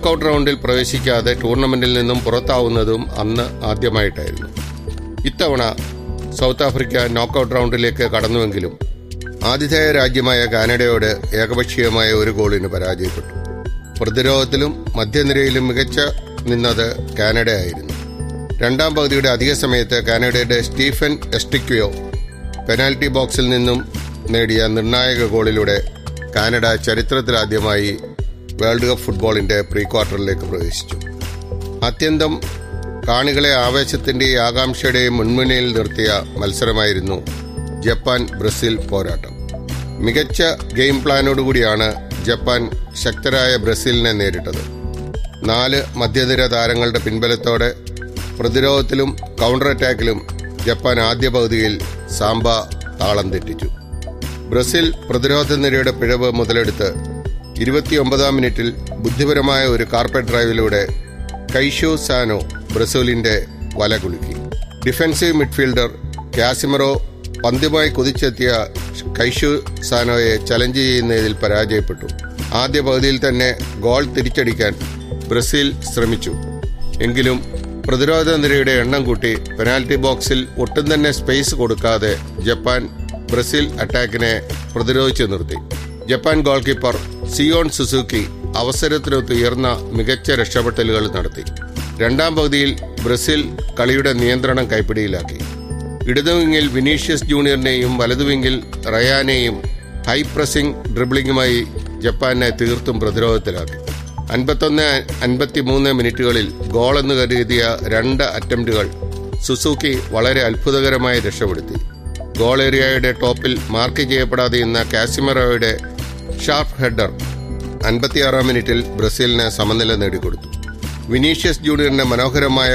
knockout റൗണ്ടിൽ പ്രവേശിക്കാതെ ടൂർണമെന്റിൽ നിന്നും പുറത്താവുന്നതും അന്ന് ആദ്യമായിട്ടായിരുന്നു ഇത്തവണ സൗത്ത് ആഫ്രിക്ക നോക്കൌട്ട് റൗണ്ടിലേക്ക് കടന്നുവെങ്കിലും ആതിഥേയ രാജ്യമായ കാനഡയോട് ഏകപക്ഷീയമായ ഒരു ഗോളിന് പരാജയപ്പെട്ടു പ്രതിരോധത്തിലും മധ്യനിരയിലും മികച്ച നിന്നത് കാനഡയായിരുന്നു രണ്ടാം പകുതിയുടെ അധിക സമയത്ത് കാനഡയുടെ സ്റ്റീഫൻ എസ്റ്റിക്വിയോ പെനാൽറ്റി ബോക്സിൽ നിന്നും നേടിയ നിർണായക ഗോളിലൂടെ കാനഡ ചരിത്രത്തിലാദ്യമായി വേൾഡ് കപ്പ് ഫുട്ബോളിന്റെ പ്രീ ക്വാർട്ടറിലേക്ക് പ്രവേശിച്ചു അത്യന്തം കാണികളെ ആവേശത്തിന്റെയും ആകാംക്ഷയുടെയും മുൻമുനയിൽ നിർത്തിയ മത്സരമായിരുന്നു ജപ്പാൻ ബ്രസീൽ പോരാട്ടം മികച്ച ഗെയിം പ്ലാനോടുകൂടിയാണ് ജപ്പാൻ ശക്തരായ ബ്രസീലിനെ നേരിട്ടത് നാല് മധ്യനിര താരങ്ങളുടെ പിൻബലത്തോടെ പ്രതിരോധത്തിലും കൗണ്ടർ അറ്റാക്കിലും ജപ്പാൻ ആദ്യ പകുതിയിൽ സാമ്പ താളം തെറ്റിച്ചു ബ്രസീൽ പ്രതിരോധ നിരയുടെ പിഴവ് മുതലെടുത്ത് ഇരുപത്തിയൊമ്പതാം മിനിറ്റിൽ ബുദ്ധിപരമായ ഒരു കാർപ്പറ്റ് ഡ്രൈവിലൂടെ കൈഷോ സാനോ ബ്രസീലിന്റെ വല കുലുക്കി ഡിഫൻസീവ് മിഡ്ഫീൽഡർ കാസിമറോ പന്തുമായി കുതിച്ചെത്തിയ കൈഷു സാനോയെ ചലഞ്ച് ചെയ്യുന്നതിൽ പരാജയപ്പെട്ടു ആദ്യ പകുതിയിൽ തന്നെ ഗോൾ തിരിച്ചടിക്കാൻ ബ്രസീൽ ശ്രമിച്ചു എങ്കിലും പ്രതിരോധ നിരയുടെ എണ്ണം കൂട്ടി പെനാൽറ്റി ബോക്സിൽ ഒട്ടും തന്നെ സ്പേസ് കൊടുക്കാതെ ജപ്പാൻ ബ്രസീൽ അറ്റാക്കിനെ പ്രതിരോധിച്ചു നിർത്തി Japan goal keeper Zion Suzuki അവസരത്തിനൊത്ത് ഉയർന്ന മികച്ച രക്ഷപ്പെടലുകൾ നടത്തി രണ്ടാം പകുതിയിൽ ബ്രസീൽ കളിയുടെ നിയന്ത്രണം കൈപ്പിടിയിലാക്കി ഇടതുവിങ്ങിൽ വിനീഷ്യസ് ജൂനിയറിനെയും വലതുവിങ്ങിൽ റയാനെയും ഹൈ പ്രസിംഗ് ഡ്രിബ്ലിംഗുമായി ജപ്പാനെ തീർത്തും പ്രതിരോധത്തിലാക്കി അൻപത്തൊന്ന് അൻപത്തിമൂന്ന് മിനിറ്റുകളിൽ ഗോളെന്ന് കരുതിയ രണ്ട് അറ്റംപ്റ്റുകൾ സുസൂക്കി വളരെ അത്ഭുതകരമായി രക്ഷപ്പെടുത്തി ഗോൾ ഏരിയയുടെ ടോപ്പിൽ മാർക്ക് ചെയ്യപ്പെടാതെ ഇന്ന കാസിമറോയുടെ ഷാർപ്പ് ഹെഡർ അൻപത്തിയാറാം മിനിറ്റിൽ ബ്രസീലിന് സമനില നേടിക്കൊടുത്തു വിനീഷ്യസ് ജൂനിയറിന്റെ മനോഹരമായ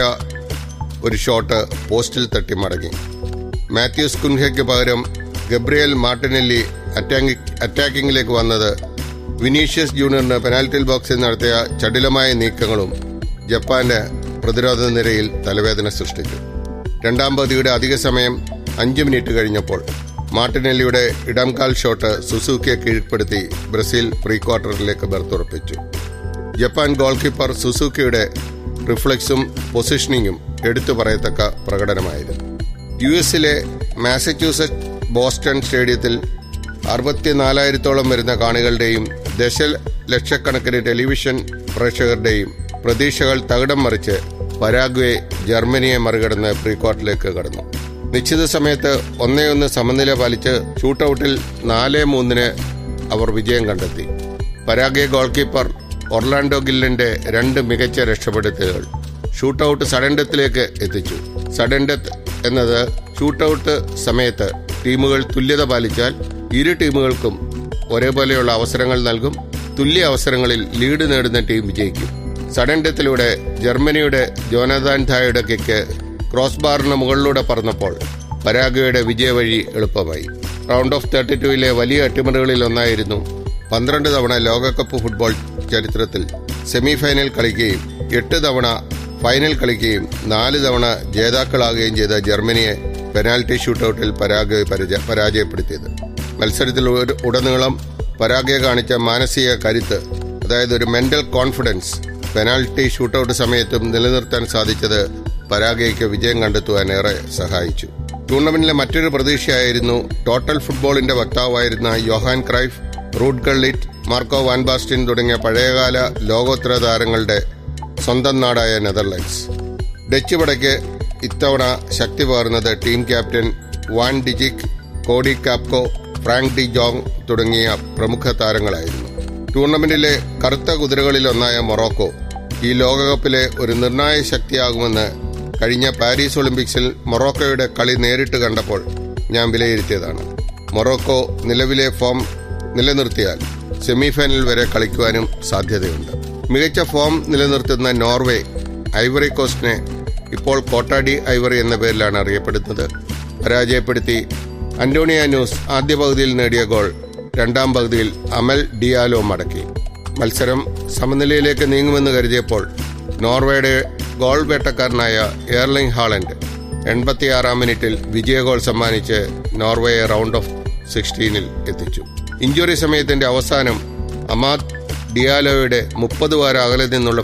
ഒരു ഷോട്ട് പോസ്റ്റിൽ തട്ടി മടങ്ങി മാത്യൂസ് കുൻഹയ്ക്ക് പകരം ഗബ്രിയൽ മാർട്ടിനെല്ലി അറ്റാക്കിംഗിലേക്ക് വന്നത് വിനീഷ്യസ് ജൂനിയറിന് പെനാൽറ്റി ബോക്സിൽ നടത്തിയ ചടിലമായ നീക്കങ്ങളും ജപ്പാന്റെ പ്രതിരോധ നിരയിൽ തലവേദന സൃഷ്ടിച്ചു രണ്ടാം പകുതിയുടെ അധിക സമയം അഞ്ച് മിനിറ്റ് കഴിഞ്ഞപ്പോൾ മാർട്ടിനെല്ലിയുടെ ഇടംകാൽ ഷോട്ട് സുസൂക്കിയെ കീഴ്പ്പെടുത്തി ബ്രസീൽ പ്രീ ക്വാർട്ടറിലേക്ക് ബർത്തുറപ്പിച്ചു ജപ്പാൻ ഗോൾ കീപ്പർ സുസൂക്കിയുടെ റിഫ്ലക്സും പൊസിഷനിങ്ങും എടുത്തു പറയത്തക്ക പ്രകടനമായിരുന്നു യു എസിലെ മാസച്യൂസറ്റ് ബോസ്റ്റൺ സ്റ്റേഡിയത്തിൽ അറുപത്തിനാലായിരത്തോളം വരുന്ന കാണികളുടെയും ദശലക്ഷക്കണക്കിന് ടെലിവിഷൻ പ്രേക്ഷകരുടെയും പ്രതീക്ഷകൾ തകിടം മറിച്ച് പരാഗ്വെ ജർമ്മനിയെ മറികടന്ന് പ്രീ ക്വാർട്ടറിലേക്ക് കടന്നു നിശ്ചിത സമയത്ത് ഒന്നേ ഒന്ന് സമനില പാലിച്ച് ഷൂട്ടൌട്ടിൽ നാല് മൂന്നിന് അവർ വിജയം കണ്ടെത്തി പരാഗ്വെ ഗോൾ കീപ്പർ ഒർലാൻഡോ ഗില്ലിന്റെ രണ്ട് മികച്ച രക്ഷപ്പെടുത്തലുകൾ ഷൂട്ടൌട്ട് സഡൻ ഡെത്തിലേക്ക് എത്തിച്ചു സഡൻ ഡെത്ത് എന്നത് ഷൂട്ടൌട്ട് സമയത്ത് ടീമുകൾ തുല്യത പാലിച്ചാൽ ഇരു ടീമുകൾക്കും ഒരേപോലെയുള്ള അവസരങ്ങൾ നൽകും തുല്യ അവസരങ്ങളിൽ ലീഡ് നേടുന്ന ടീം വിജയിക്കും സഡൻ ഡെത്തിലൂടെ ജർമ്മനിയുടെ ജോനദാൻ ധായുടെ കിക്ക് ക്രോസ് ബാറിന് മുകളിലൂടെ പറന്നപ്പോൾ പരാഗ്വയുടെ വിജയവഴി എളുപ്പമായി റൗണ്ട് ഓഫ് തേർട്ടി ടുവിലെ വലിയ അട്ടിമറികളിൽ ഒന്നായിരുന്നു പന്ത്രണ്ട് തവണ ലോകകപ്പ് ഫുട്ബോൾ ചരിത്രത്തിൽ സെമി ഫൈനൽ കളിക്കുകയും എട്ട് തവണ ഫൈനൽ കളിക്കുകയും നാല് തവണ ജേതാക്കളാകുകയും ചെയ്ത ജർമ്മനിയെ പെനാൽറ്റി ഷൂട്ടൌട്ടിൽ പരാഗ്വെ പരാജയപ്പെടുത്തിയത് മത്സരത്തിൽ ഉടനീളം പരാഗ്വെ കാണിച്ച മാനസിക കരുത്ത് അതായത് ഒരു മെന്റൽ കോൺഫിഡൻസ് പെനാൽറ്റി ഷൂട്ടൌട്ട് സമയത്തും നിലനിർത്താൻ സാധിച്ചത് പരാഗ്വയ്ക്ക് വിജയം കണ്ടെത്തുവാൻ ഏറെ സഹായിച്ചു ടൂർണമെന്റിലെ മറ്റൊരു പ്രതീക്ഷയായിരുന്നു ടോട്ടൽ ഫുട്ബോളിന്റെ വക്താവായിരുന്ന Johan Cruyff Ruud Gullit Marco van Basten തുടങ്ങിയ പഴയകാല ലോകോത്തര താരങ്ങളുടെ സ്വന്തം നാടായ നെതർലൻഡ്സ് ഡച്ച് പടയ്ക്ക് ഇത്തവണ ശക്തി പകർന്നത് team captain van Dijk Cody Gakpo Frank de Jong തുടങ്ങിയ പ്രമുഖ താരങ്ങളായിരുന്നു ടൂർണമെന്റിലെ കറുത്ത കുതിരകളിലൊന്നായ മൊറോക്കോ ഈ ലോകകപ്പിലെ ഒരു നിർണായക ശക്തിയാകുമെന്ന് കഴിഞ്ഞ പാരീസ് ഒളിമ്പിക്സിൽ മൊറോക്കോയുടെ കളി നേരിട്ട് കണ്ടപ്പോൾ ഞാൻ വിലയിരുത്തിയതാണ് മൊറോക്കോ നിലവിലെ ഫോം നിലനിർത്തിയാൽ സെമിഫൈനൽ വരെ കളിക്കുവാനും സാധ്യതയുണ്ട് മികച്ച ഫോം നിലനിർത്തുന്ന നോർവേ ഐവറി കോസ്റ്റിനെ ഇപ്പോൾ കോട്ടാഡി ഐവറി എന്ന പേരിലാണ് അറിയപ്പെടുന്നത് പരാജയപ്പെടുത്തി അന്റോണിയാനൂസ് ആദ്യ പകുതിയിൽ നേടിയ ഗോൾ രണ്ടാം പകുതിയിൽ അമൽ ഡിയാലോ മടക്കി മത്സരം സമനിലയിലേക്ക് നീങ്ങുമെന്ന് കരുതിയപ്പോൾ നോർവേയുടെ ഗോൾ വേട്ടക്കാരനായ എയർലിംഗ് ഹാളൻഡ് എൺപത്തിയാറാം മിനിറ്റിൽ വിജയ ഗോൾ സമ്മാനിച്ച് നോർവേയെ റൗണ്ട് ഓഫ് സിക്സ്റ്റീനിൽ എത്തിച്ചു ഇഞ്ചുറി സമയത്തിന്റെ അവസാനം അമാദ് ഡിയാലോയുടെ മുപ്പത് വാര അകലെ നിന്നുള്ള